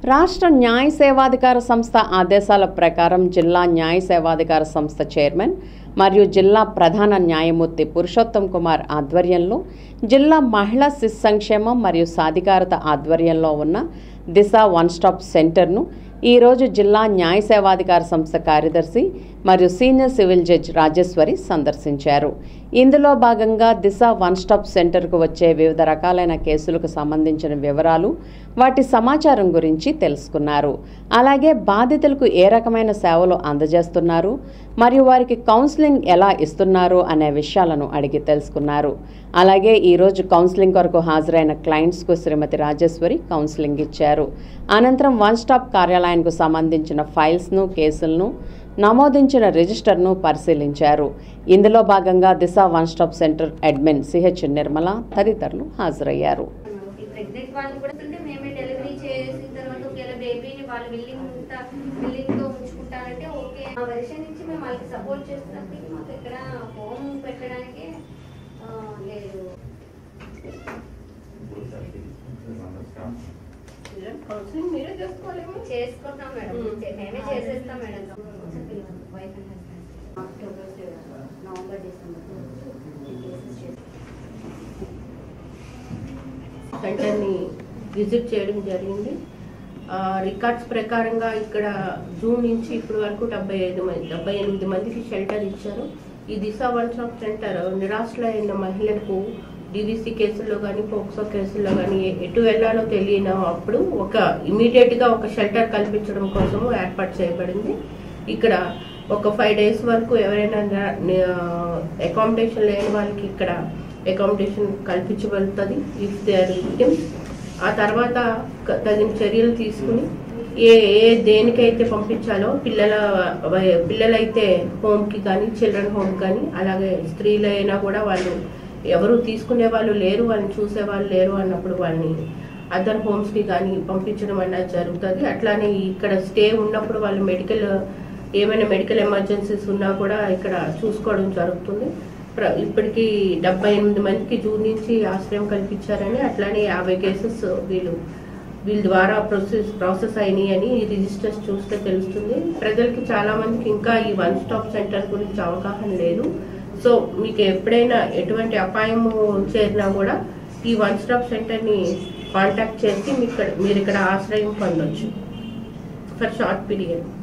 రాష్ట్ర న్యాయ సేవాధికార సంస్థ ఆదేశాల ప్రకారం జిల్లా న్యాయ సేవాధికార సంస్థ చైర్మన్ మరియు జిల్లా ప్రధాన న్యాయమూర్తి పురుషోత్తం కుమార్ ఆధ్వర్యంలో జిల్లా మహిళా శిశు సంక్షేమం మరియు సాధికారత ఆధ్వర్యంలో ఉన్న దిశ వన్ స్టాప్ సెంటర్ను ఈరోజు జిల్లా న్యాయ సేవాధికార సంస్థ కార్యదర్శి మరియు సీనియర్ సివిల్ జడ్జ్ రాజేశ్వరి సందర్శించారు ఇందులో భాగంగా దిశ వన్ స్టాప్ సెంటర్కు వచ్చే వివిధ రకాలైన కేసులకు సంబంధించిన వివరాలు వాటి సమాచారం గురించి తెలుసుకున్నారు అలాగే బాధితులకు ఏ రకమైన సేవలు అందజేస్తున్నారు మరియు వారికి కౌన్సిలింగ్ ఎలా ఇస్తున్నారు అనే విషయాలను అడిగి తెలుసుకున్నారు అలాగే ఈరోజు కౌన్సిలింగ్ కొరకు హాజరైన క్లయింట్స్కు శ్రీమతి రాజేశ్వరి కౌన్సిలింగ్ ఇచ్చారు అనంతరం వన్ స్టాప్ కార్యాలయానికి సంబంధించిన ఫైల్స్ను కేసులను నమోదించిన రిజిస్టర్ను పరిశీలించారు ఇందులో భాగంగా Disha one stop centre admin CH Nirmala తదితరులు హాజరయ్యారు ఈ ప్రెగ్నెంట్ వాళ్ళు కూడా ఉంటే మేమే డెలివరీ చేసిన తర్వాత ఒకవేళ బేబీని వాళ్ళు విల్లింగ్ ఉంటా విల్లింగ్ తో ఉంచుకుంటారంటే ఓకే ఆ వెర్షన్ నుంచి మేము వాళ్ళకి సపోర్ట్ చేస్తున్నప్పటికీ మాకు ఇక్కడ హోమ్ పెట్టడానికి ఆ, లేదు కౌన్సిలింగ్ మీరే చేసుకోవాలేమో చేసుకుంటాం మేడం Hmm. చే- మేమే చేసేస్తాం madam wife and husband October November December cases చేస్తాం సెంటర్ని విజిట్ చేయడం జరిగింది ఆ, రికార్డ్స్ ప్రకారంగా ఇక్కడ జూన్ నుంచి ఇప్పటి వరకు డెబ్బై ఐదు మంది డెబ్బై ఎనిమిది మందికి షెల్టర్ ఇచ్చారు ఈ దిశ వన్ స్టాప్ సెంటర్ నిరాశ్రయులైన మహిళలకు డివిసి కేసుల్లో కానీ పోక్సో కేసుల్లో కానీ ఎటు వెళ్ళాలో తెలియని అప్పుడు ఒక ఇమీడియట్గా ఒక షెల్టర్ కల్పించడం కోసము ఏర్పాటు చేయబడింది ఇక్కడ ఒక ఫైవ్ డేస్ వరకు ఎవరైనా అకామిడేషన్ లేని వాళ్ళకి ఇక్కడ అకామిడేషన్ కల్పించబడుతుంది ఇఫ్ దే ఆర్ విక్టిమ్స్ ఆ తర్వాత క- తగిన చర్యలు తీసుకుని ఏ ఏ దేనికైతే పంపించాలో పిల్లల వయ- పిల్లలైతే హోమ్కి కానీ చిల్డ్రన్ హోమ్ కానీ అలాగే స్త్రీలైనా కూడా వాళ్ళు ఎవరు తీసుకునే వాళ్ళు లేరు వాళ్ళని చూసే వాళ్ళు లేరు అన్నప్పుడు వాళ్ళని అదర్ హోమ్స్కి కానీ పంపించడం అన్నది జరుగుతుంది అట్లానే ఇక్కడ స్టే ఉన్నప్పుడు వాళ్ళు మెడికల్ ఏమైనా మెడికల్ ఎమర్జెన్సీస్ ఉన్నా కూడా ఇక్కడ చూసుకోవడం జరుగుతుంది ప్ర- ఇప్పటికి డెబ్బై ఎనిమిది మందికి జూన్ నుంచి ఆశ్రయం కల్పించారని అట్లానే యాభై కేసెస్ వీళ్ళు వీళ్ళ ద్వారా ప్రాసెస్ ప్రాసెస్ అయినాయి అని ఈ రిజిస్టర్స్ చూస్తే తెలుస్తుంది ప్రజలకి చాలా మందికి ఇంకా ఈ వన్ స్టాప్ సెంటర్ గురించి అవగాహన లేదు సో మీకు ఎప్పుడైనా ఎటువంటి అపాయము చేరినా కూడా ఈ వన్ స్టాప్ సెంటర్ని కాంటాక్ట్ చేసి మీకు ఇక్కడ- మీరు ఇక్కడ ఆశ్రయం పొందొచ్చు ఫర్ షార్ట్ పీరియడ్